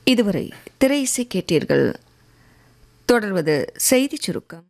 இதுவரை திரை இசை கேட்டீர்கள் தொடர்வது செய்திச் சுருக்கம்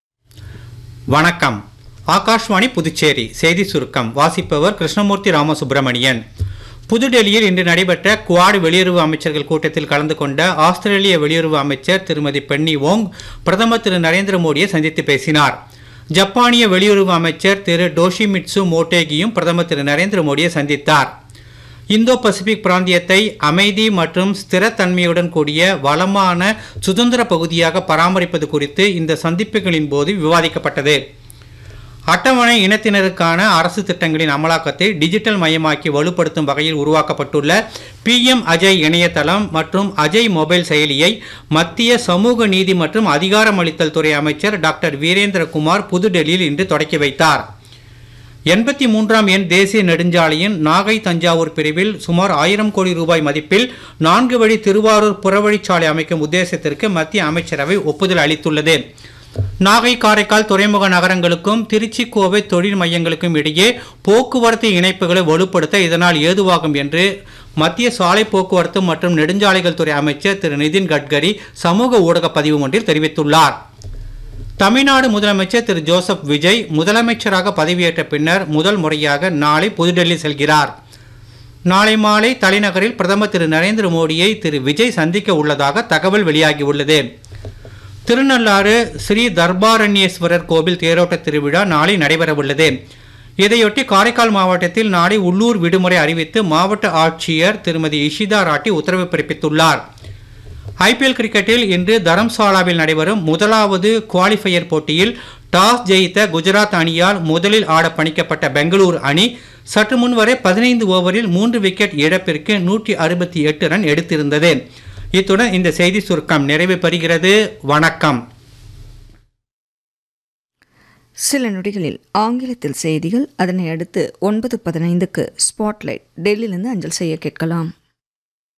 வணக்கம் ஆகாஷ்வாணி புதுச்சேரி செய்தி சுருக்கம் வாசிப்பவர் கிருஷ்ணமூர்த்தி ராமசுப்பிரமணியன் புதுடெல்லியில் இன்று நடைபெற்ற குவாட் வெளியுறவு அமைச்சர்கள் கூட்டத்தில் கலந்து கொண்ட ஆஸ்திரேலிய வெளியுறவு அமைச்சர் திருமதி பென்னி வோங் பிரதமர் திரு நரேந்திர மோடியை சந்தித்து பேசினார் ஜப்பானிய வெளியுறவு அமைச்சர் திரு டோஷிமிட்சு மோட்டேகியும் பிரதமர் திரு நரேந்திர மோடியை சந்தித்தார் இந்தோ பசிபிக் பிராந்தியத்தை அமைதி மற்றும் ஸ்திரத்தன்மையுடன் கூடிய வளமான சுதந்திர பகுதியாக பராமரிப்பது குறித்து இந்த சந்திப்புகளின் போது விவாதிக்கப்பட்டது அட்டவணை இனத்தினருக்கான அரசு திட்டங்களின் அமலாக்கத்தை டிஜிட்டல் மயமாக்கி வலுப்படுத்தும் வகையில் உருவாக்கப்பட்டுள்ள பிஎம் அஜய் இணையதளம் மற்றும் அஜய் மொபைல் செயலியை மத்திய சமூக நீதி மற்றும் அதிகாரமளித்தல் துறை அமைச்சர் டாக்டர் வீரேந்திரகுமார் புதுடெல்லியில் இன்று தொடக்கி வைத்தார் எண்பத்தி மூன்றாம் எண் தேசிய நெடுஞ்சாலையின் நாகை தஞ்சாவூர் பிரிவில் சுமார் ஆயிரம் கோடி ரூபாய் மதிப்பில் நான்கு வழி திருவாரூர் புறவழிச்சாலை அமைக்கும் உத்தேசத்திற்கு மத்திய அமைச்சரவை ஒப்புதல் அளித்துள்ளது நாகை காரைக்கால் துறைமுக நகரங்களுக்கும் திருச்சி கோவை தொழில் மையங்களுக்கும் இடையே போக்குவரத்து இணைப்புகளை வலுப்படுத்த இதனால் ஏதுவாகும் என்று மத்திய சாலை போக்குவரத்து மற்றும் நெடுஞ்சாலைகள் துறை அமைச்சர் திரு நிதின் கட்கரி சமூக ஊடக பதிவு ஒன்றில் தெரிவித்துள்ளார் தமிழ்நாடு முதலமைச்சர் திரு ஜோசப் விஜய் முதலமைச்சராக பதவியேற்ற பின்னர் முதல் முறையாக நாளை புதுடெல்லி செல்கிறார் நாளை மாலை தலைநகரில் பிரதமர் திரு நரேந்திர மோடியை திரு விஜய் சந்திக்க உள்ளதாக தகவல் வெளியாகியுள்ளது திருநள்ளாறு ஸ்ரீ தர்பாரண்யேஸ்வரர் கோவில் தேரோட்ட திருவிழா நாளை நடைபெறவுள்ளது இதையொட்டி காரைக்கால் மாவட்டத்தில் நாளை உள்ளூர் விடுமுறை அறிவித்து மாவட்ட ஆட்சியர் திருமதி இஷிதா ராட்டி உத்தரவு பிறப்பித்துள்ளார் ஐபிஎல் கிரிக்கெட்டில் இன்று தரம்சாலாவில் நடைபெறும் முதலாவது குவாலிஃபயர் போட்டியில் டாஸ் ஜெயித்த குஜராத் அணியால் முதலில் ஆட பணிக்கப்பட்ட பெங்களூரு அணி சற்று முன்வரை பதினைந்து ஓவரில் மூன்று விக்கெட் இழப்பிற்கு நூற்றி அறுபத்தி எட்டு ரன் எடுத்திருந்தது இத்துடன் இந்த செய்தி சுருக்கம் நிறைவு பெறுகிறது வணக்கம் சில நொடிகளில் ஆங்கிலத்தில் செய்திகள் அதனை அடுத்து ஒன்பது பதினைந்துக்கு ஸ்பாட்லைட் டெல்லியிலிருந்து அஞ்சல் செய்ய கேட்கலாம்